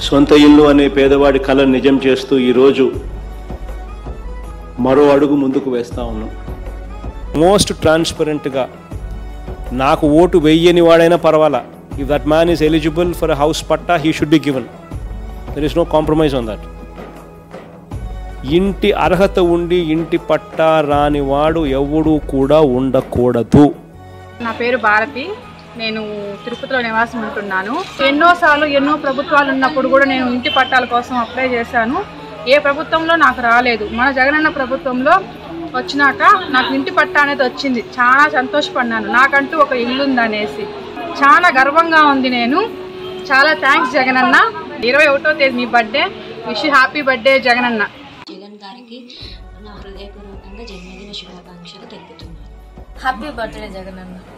సొంత ఇల్లు అనే పేదవాడి కళ నిజం చేస్తూ ఈరోజు మరో అడుగు ముందుకు వేస్తా ఉన్నాం మోస్ట్ ట్రాన్స్పరెంట్గా నాకు ఓటు వెయ్యని వాడైనా పర్వాలా if that man is eligible for house patta he should be given there is no compromise on that ఇంటి అర్హత ఉండి ఇంటి పట్టా రాని వాడు ఎవడు కూడా ఉండకూడదు నా పేరు భారతి నేను తిరుపతిలో నివాసం ఉంటున్నాను ఎన్నోసార్లు ఎన్నో ప్రభుత్వాలు ఉన్నప్పుడు కూడా నేను ఇంటి పట్టాల కోసం అప్లై చేశాను ఏ ప్రభుత్వంలో నాకు రాలేదు మన జగనన్న ప్రభుత్వంలో వచ్చినాక నాకు ఇంటి పట్టా అనేది వచ్చింది చాలా సంతోషపడినాను నాకంటూ ఒక ఇల్లు ఉందనేసి చాలా గర్వంగా ఉంది నేను చాలా థ్యాంక్స్ జగనన్న ఇరవై ఒకటో తేదీ మీ birthday wish happy birthday Jagananna Jagan గారికి నా హృదయపూర్వకంగా జన్మదిన శుభాకాంక్షలు తెలుపుతున్నాను హ్యాపీ బర్త్డే జగనన్న